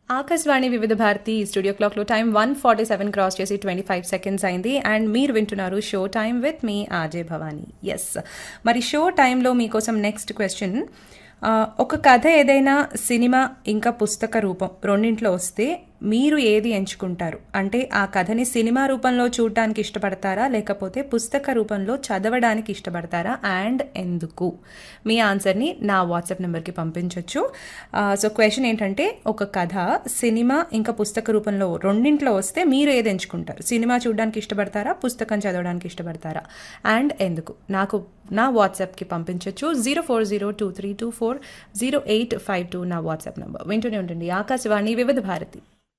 Akashvani Vividh Bharati studio క్లాక్లో time one forty seven cross చేసి twenty five seconds అయింది అండ్ మీరు వింటున్నారు షో టైం విత్ మీ ఆజే భవానీ ఎస్ మరి షో టైంలో మీకోసం నెక్స్ట్ క్వశ్చన్ ఒక కథ ఏదైనా సినిమా ఇంకా పుస్తక రూపం రెండింట్లో వస్తే మీరు ఏది ఎంచుకుంటారు అంటే ఆ కథని సినిమా రూపంలో చూడటానికి ఇష్టపడతారా లేకపోతే పుస్తక రూపంలో చదవడానికి ఇష్టపడతారా అండ్ ఎందుకు మీ ఆన్సర్ని నా వాట్సాప్ నెంబర్కి పంపించవచ్చు సో క్వశ్చన్ ఏంటంటే ఒక కథ సినిమా ఇంకా పుస్తక రూపంలో రెండింట్లో వస్తే మీరు ఏది ఎంచుకుంటారు సినిమా చూడడానికి ఇష్టపడతారా పుస్తకం చదవడానికి ఇష్టపడతారా అండ్ ఎందుకు నాకు నా వాట్సాప్కి పంపించవచ్చు zero four zero two three two four zero eight five two నా వాట్సాప్ నెంబర్ వింటూనే ఉంటుంది ఆకాశవాణి వివిధ భారతి